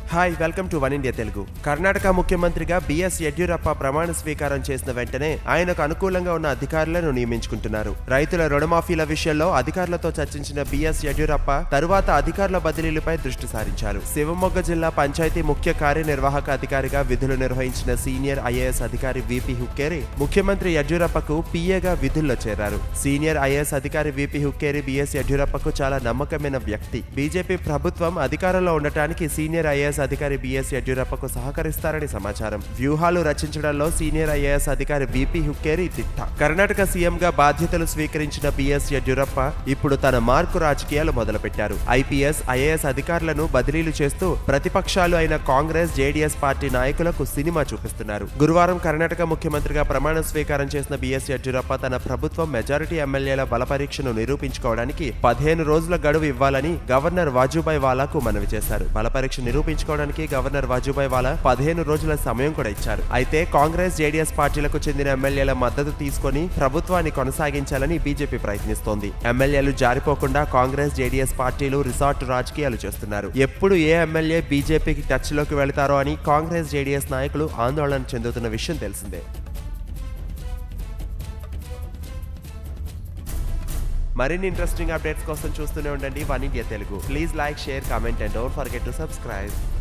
hi welcome to one India Telugu Karnataka ముఖ్యమంత్రిగా BS Yediyurappa ప్రమాణ స్వీకారం చేసిన వెంటనే ఆయనకు అనుకూలంగా ఉన్న అధికారులను నియమించుకుంటున్నారు రైతుల రుణమాఫీల విషయంలో అధికారులతో చర్చించిన బిఎస్ యడ్యూరప్ప తరువాత అధికారుల బదిలీలపై దృష్టి సారించారు శివమొగ్గ జిల్లా పంచాయతీ ముఖ్య కార్యనిర్వాహక అధికారిగా విధులు నిర్వహించిన సీనియర్ ఐఏఎస్ అధికారి విపి హుక్కేరి ముఖ్యమంత్రి యడ్యూరప్పకు పిఏగా విధుల్లో చేరారు సీనియర్ ఐఏఎస్ అధికారి విపి హుక్కేరి బిఎస్ యడ్యూరప్పకు చాలా నమ్మకమైన వ్యక్తి బీజేపీ ప్రభుత్వం అధికారంలో ఉండటానికి సీనియర్ ఐఏఎస్ అధికారి బిఎస్ యడ్యూరప్పకు సహకరిస్తారని సమాచారం వ్యూహాలు రచించడంలో సీనియర్ ఐఏఎస్ అధికారి విపి హుక్కేరి తిట్ట కర్ణాటక సీఎం గా బాధ్యతలు స్వీకరించిన బిఎస్ యడ్యూరప్ప ఇప్పుడు తన మార్కు రాజకీయాలు మొదలుపెట్టారు ఐపీఎస్ ఐఏఎస్ అధికారులను బదిలీలు చేస్తూ ప్రతిపక్షాలు అయిన కాంగ్రెస్ జేడీఎస్ పార్టీ నాయకులకు సినిమా చూపిస్తున్నారు గురువారం కర్ణాటక ముఖ్యమంత్రిగా ప్రమాణ స్వీకారం చేసిన బిఎస్ యడ్యూరప్ప తన ప్రభుత్వం మెజారిటీ ఎమ్మెల్యేల బల పరీక్షను నిరూపించుకోవడానికి పదిహేను రోజుల గడువు ఇవ్వాలని గవర్నర్ వాజుభాయ్ వాలాకు మనవి చేశారు బల పరీక్ష నిరూపించుకోవడానికి గవర్నర్ వాజుభాయ్ వాలా పదిహేను రోజుల సమయం కూడా ఇచ్చారు అయితే కాంగ్రెస్ జేడీఎస్ పార్టీలకు చెందిన ఎమ్మెల్యేల మద్దతు తీసుకొని ప్రభుత్వాన్ని కొనసాగించాలని బీజేపీ ప్రయత్నిస్తోంది ఎమ్మెల్యేలు జారిపోకుండా కాంగ్రెస్ జేడీఎస్ పార్టీలు రిసార్ట్ రాజకీయాలు చేస్తున్నారు ఎప్పుడు ఏ ఎమ్మెల్యే బీజేపీకి టచ్ లోకి వెళతారో అని కాంగ్రెస్ జేడీఎస్ నాయకులు ఆందోళన చెందుతున్న విషయం తెలిసిందే మరిన్ని ఇంట్రెస్టింగ్ అప్డేట్స్ కోసం చూస్తూనే ఉండండి one India Telugu please like share comment and don't forget to subscribe